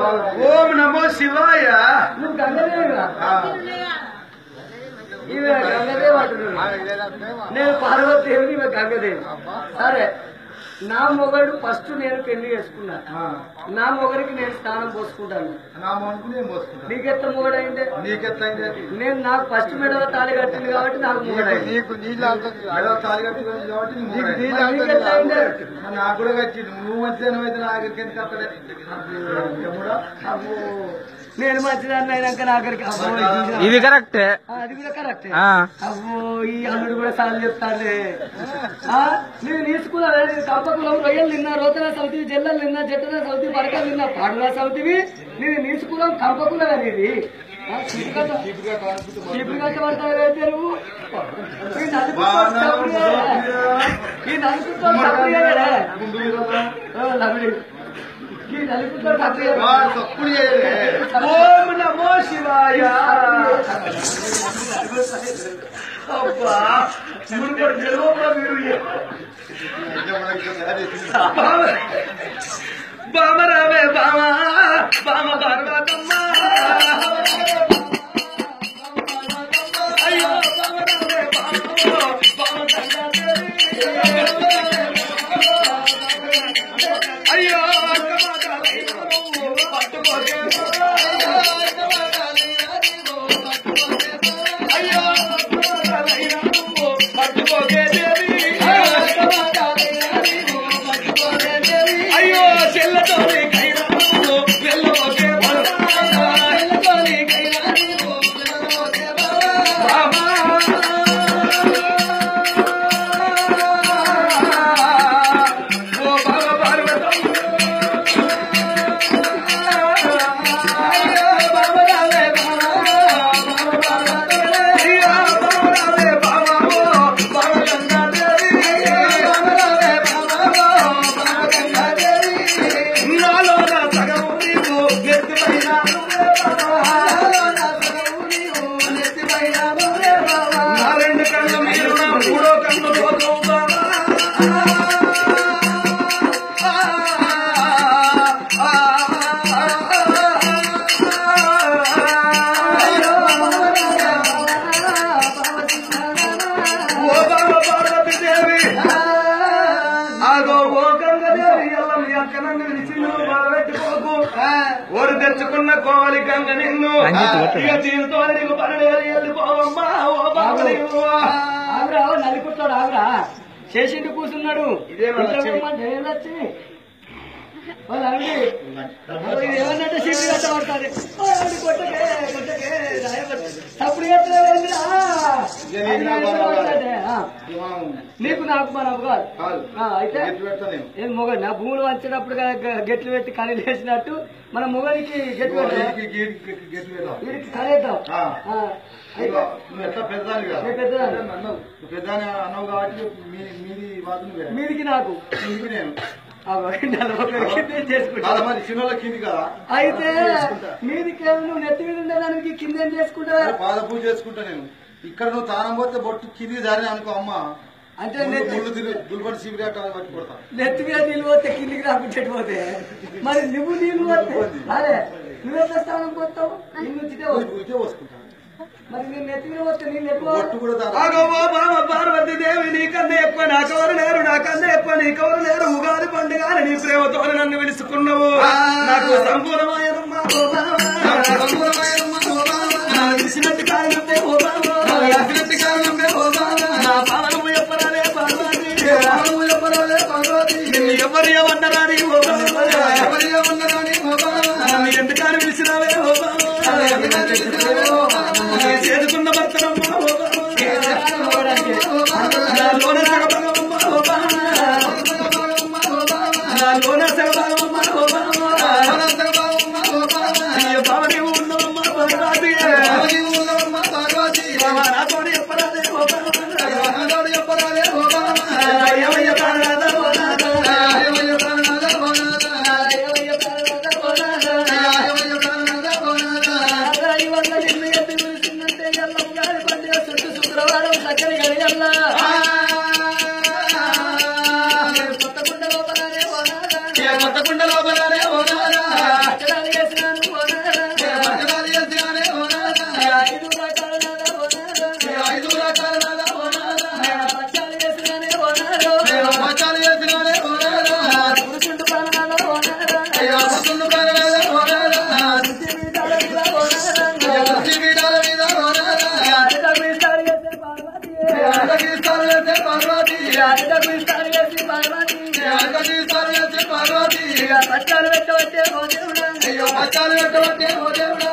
ఓం నమో శివాయ నువ్వు గంగదేవిరా ఆ. ఈమె గంగదేవి అంటున్నాడు నేను పార్వతీదేవిని ఈమె గంగదేవి సరే నా మొగడు ఫస్ట్ నేను పెళ్లి చేసుకున్నా ఆ. నా మొగడికి నేను స్నానం పోసుకుంటాను నా మనకు నేను పోసుకుంటా నీకెత్త మొగడైందే నీకెత్తైంది నేను నాకు ఫస్ట్ మెడవ తాళి కట్టింది కాబట్టి నాకు మొగడైంది నీకు నీళ్ళు అంటుంది ఏదో తాళి కట్టి పోయింది కాబట్టి నీకు నీకు మూడైంది. నీళ్ళు మరి నీకెట్లా అయిందే? మరి నాకు కూడా కట్టిండు నువ్వు మంచిదాని అయితే నా దగ్గరికి ఎందుకు వస్తలే యముడా? అబ్బో నేను మంచిదాన్ని అయినాక నా ఆఖరికి అబ్బో ఇది చూసినా? ఇది కరెక్టే ఆ, అది కూడా కరెక్ట్ ఆ. అబ్బో ఈ అల్లుడు కూడా సార్లు చెప్తాడే ఆ, నేను తీసుకున్నా కంపకులం రొయ్యలు తిన్నా రోతన సౌతివి జల్లలు తిన్నా జట్టన సౌతి పడకలు తిన్నా పాడుల సౌతివి నేను తీసుకున్నాం కంపకులం అనేది ఆ, చీపుకట్ట చీపుకట్ట పడతావు అయితే నువ్వు ఈ నలుగురితో చప్పుడే. ఈ నలుగురితో చప్పుడే. గుండు మీద ఆ, లవడి. ఈ నలుగురితో చప్పుడే. వా, తప్పుడు చేయలే. ఓం నమో శివాయ అబ్బా మునుపటి జన్మలో మీరు బామ రావే బామ బామ పార్వతమ్మ అయ్యో బామ రావే బామ బామ అయ్యో పట్టుకోగే అయ్యో పట్టుకోగే దేవి అయ్యో చెల్లతో వెళ్ళబోగే ఓ బాబా పార్వతం అయ్యో బాబా రావే బాబా అయ్యో బాబా రావే బాబా బాబా గంగాదేవి బాబా రావే బాబా బాబా గంగాదేవి నాలో నా సగము నీవు నెత్తిపైన నాలో నా సగము నీవు నెత్తిపైన నా రెండు కళ్ళు మీరు నా మూడో కన్ను లోకం బాబా ఓ బాబా పార్వతి దేవి ఆగో ఓ గంగదేవి ఎల్లం ఎక్కనన్ను విడిచి నువ్వు బాధపెట్టుకోకు ఓరు తెచ్చుకున్న కోవలి గంగ నిన్ను ఇక దీనితో నీకు పనిలేరు వెళ్ళిపోవమ్మా ఓ బాబు ఆగురా నలిపుతాడు ఆగురా చేసిండు కూర్చున్నాడు ఇదే మన లక్ష్మి. ఇంట్లో ఏం లక్ష్మి వాళ్ళు అవి ఏమన్నట్టు సిద్ధి కట్టబడతారు కొట్టకే కొట్టకే తప్పుడు ఎత్తలేదురా ఇక నీకు నాకు బరాబర్. ఆ. నీకు నాకు మన కాదు కాదు. ఆ, అయితే ఎత్తి పెడతా నేను. ఏం మొగ నా భూములు వంచేటప్పుడు గ- గ- గెట్లు పెట్టి కని వేసినట్టు మన మొగడికి గెట్లు పెట్టా వీడికి గీడికి గెట్లు పెడతాం. వీడికి కనేద్దాం ఆ. ఆ, అయితే ఇదిగో, నువ్వు ఎట్లా పెద్దదాని కదా నేను పెద్దదాన్ని. అన్నావు నువ్వు పెద్దదాని అన్నావు కాబట్టి మీ మీది వాదు నువ్వే మీదికి నాకు నీకు నేను ఆ, నలభై కింద చేసుకుంటా చాలా మంది చిన్నోళ్ళ కింది కదా అయితే చేసుకుంటా. మీదికి నువ్వు నెత్తి మీద ఉండేదానికి కింద ఏం చేసుకుంటావా పాద పూజ చేసుకుంటా నేను ఇక్కడ నువ్వు తానం పోతే బొట్టు కింది జారి అనుకో అమ్మ అంటే ముళ్ళు- నెత్తి ముళ్ళు తిరిగి దుల్పడి సిబిరి అట్ట పట్టి కొడతా నెత్తి మీద నీళ్ళు పోతే కిందికి రాకుంటే పోతే మరి నువ్వు నీళ్ళు పోతే అదే నువ్వెట్లా స్నానం పోతావు నిన్ను ఉంచితే పోతావు. ఉరికే పోసుకుంటా మరి నేను నెత్తి మీద పోతే నీళ్ళు ఎక్కువ బొట్టు కూడా దాదాపు ఆగో బామ పార్వతి దేవి నీకన్నా ఎక్కువ నాకెవరు లేరు నాకన్నా ఎక్కువ నీకెవరు లేరు ఉగాది పండుగ అని నీ ప్రేమతో నన్ను పిలుచుకున్నావు నాకు సంపూర్ణమాయనమ్మ ఓ బావ. నా విసినట్టు కారణమే ఓ బావ. నా పావనము ఎప్పరాలే పార్వతి. నిన్ను ఎవరు ఏమన్నారని ఓ బావ. నన్ను ఎందుకని పిలిచినావే ఓ బావ. నీ చేతుకున్న భర్తనమ్మ ఓ బావ. నా లోన సగభాగమమ్మ ఓ బావ. నా లోన సగభాగమమ్మ ఓ బావ. అడ్డకు ఇస్తారు వేసి పార్వతి పార్వతి ఇక పచ్చాలు పెట్టవచ్చే ఓ దేవుడా అయ్యో పచ్చాలు పెట్టవచ్చే ఓ దేవుడా